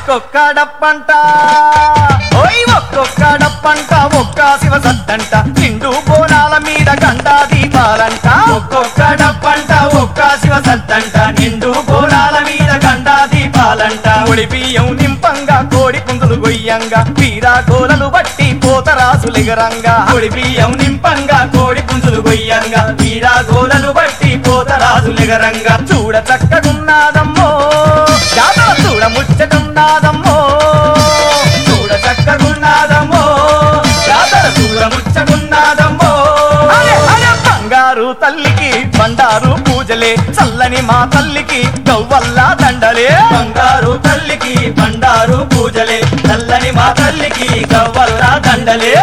ఒక్కొక్క డప్పంట ఓయ్ ఒక్కొక్క డప్పంట ఒక్క శివ సత్తంట నిండు బోనాల మీద గండా దీపాలంట ఒక్కొక్క డప్పంట ఒక్క శివ సత్తంట నిండు బోనాల మీద గండా దీపాలంట ఒడి బియ్యం నింపంగా కోడి పుందులు గొయ్యంగా వీరా గోలలు బట్టి పోతరాసులిగరంగా ఒడి బియ్యం నింపంగా కోడి పుంజులు గొయ్యంగా వీరా గోలలు బట్టి పోతరాజులిగరంగా చూడ చక్కగున్నాదమ్మో జాతర చూడ ముచ్చటున్నాదమ్మో చూడ చక్కగున్నాదమ్మో జాతర చూడ ముచ్చటున్నాదమ్మో అరే, అరే, బంగారు తల్లికి బండారు పూజలే చల్లని మా తల్లికి గవ్వల్లా దండలే బంగారు తల్లికి బండారు పూజలే చల్లని మా తల్లికి గవ్వల్లా దండలే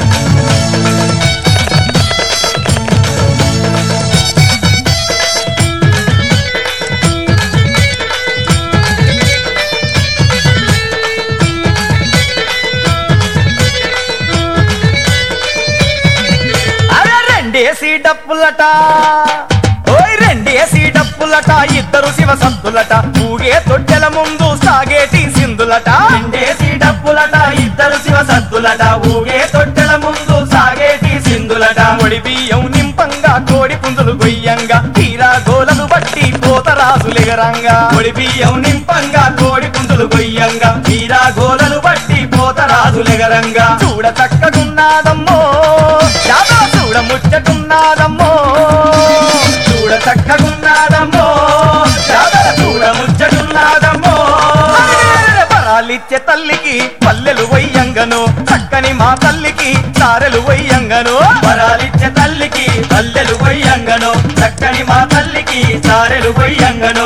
అరే రెండేసి డప్పులట ఓయ్ రెండేసి డప్పులట ఇద్దరు శివ సంతులట ఊగే తొట్టెల ముందు సాగేటి సింధులట రెండేసి డప్పులట ఇద్దరు శివ సంతులట ఊగే తొట్టెల ముందు సాగేటి సింధులట ఒడి బియ్యం నింపంగా కోడి పుంజులు గొయ్యంగా తీరా గోలను బట్టి పోతరాజులిగరంగా ఒడి బియ్యం నింపంగా కోడి పుంజులు గొయ్యంగా తీరా గోలను బట్టి పోతరాజులిగరంగా చూడ చక్కగున్నాదమ్మో యాదో చూడ ముచ్చటున్నాదమ్మో చూడ చక్కగున్నాదమ్మో యాదవ చూడ ముచ్చటున్నాదమ్మో వరాలిచ్చే తల్లికి పల్లెలు వయ్యంగను చక్కని మా తల్లికి చారెలు వయ్యంగను వరాలిచ్చే తల్లికి పల్లెలు వయ్యంగను చక్కని మా తల్లికి చారెలు వయ్యంగను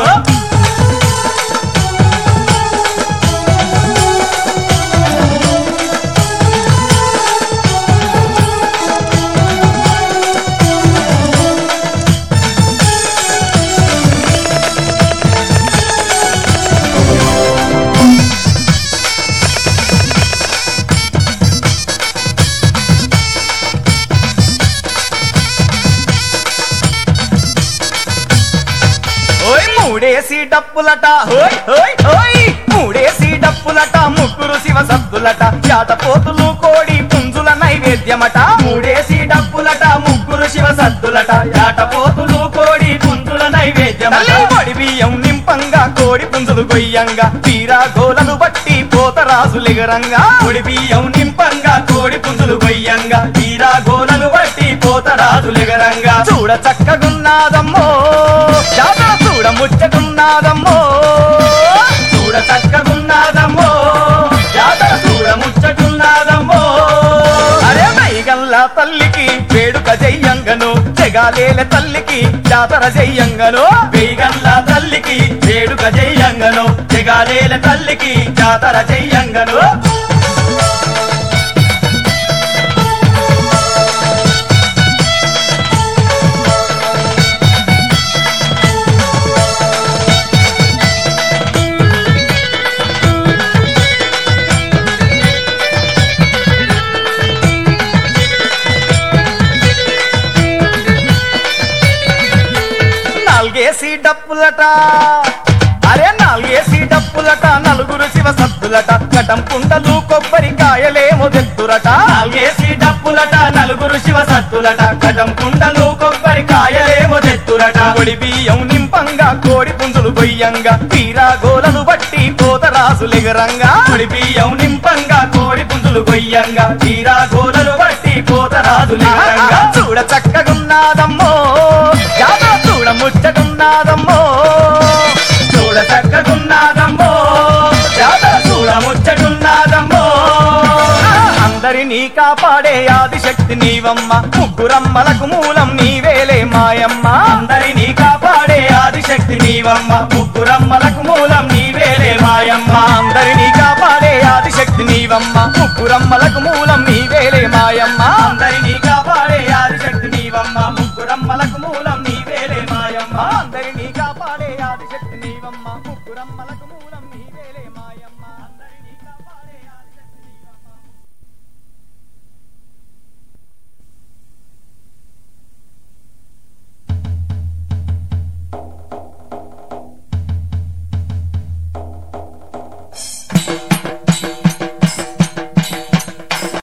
ఓయ్ మూడేసి డప్పులట ఓయ్ ఓయ్ ఓయ్ మూడేసి డప్పులట ముగ్గురు శివ సద్దులట జాటపోతులు కోడి పుంజుల నైవేద్యమట మూడేసి డప్పులట ముగ్గురు శివ సద్దులట జాటపోతులు కోడి పుంజుల నైవేద్యమట పొడి బియ్యం నింపంగా కోడి పుంజులు గొయ్యంగా తీరా గోలలు బట్టి పోతరాజులిగరంగా పొడి బియ్యం నింపంగా కోడి పుంజులు గొయ్యంగా తీరా గోలలు బట్టి పోతరాజులిగరంగా చూడ చక్కగున్నాదమ్మో జాతర చూడ ముచ్చటున్నాదమ్మో చూడ చక్కగున్నాదమ్మో జాతర చూడ ముచ్చటున్నాదమ్మో అరే మైగల్లా తల్లికి వేడుక జయ్యంగను జగాలేల తల్లికి జాతర జయ్యంగను వేగల్లా తల్లికి వేడుక జయ్యంగను జగాలేల తల్లికి జాతర జయ్యంగను నాలుగేసి డప్పులట అరే నాలుగేసి డప్పులట నలుగురు శివ సత్తులట కటం కుండలు కొబ్బరికాయలేమో తెత్తురట నాలుగేసి డప్పులట నలుగురు శివ సత్తులట కటం కుండలు కొబ్బరికాయలేమో తెత్తురట కొడి బియ్యం నింపంగా కోడి పుంజులు గొయ్యంగా తీరా గోలలు బట్టి పోతరాజులిగరంగా కొడి బియ్యం నింపంగా కోడి పుంజులు గొయ్యంగా తీరా గోలలు బట్టి పోతరాజులిగరంగా చూడ చక్కగున్నాదమ్మో యాదో చూడ ముచ్చటున్నాదమ్మో చూడ చక్కగున్నాదమ్మో యాదో చూడ ముచ్చటున్నాదమ్మో అందరినీ కాపాడే ఆదిశక్తి నీవమ్మ ముగ్గురమ్మలకు మూలం నీవేలే మాయమ్మ అందరినీ కాపాడే ఆదిశక్తి నీవమ్మ ముగ్గురమ్మలకు మూలం నీవేలే మాయమ్మ అందరినీ కాపాడే ఆదిశక్తి నీవమ్మ ముగ్గురమ్మలకు మూలం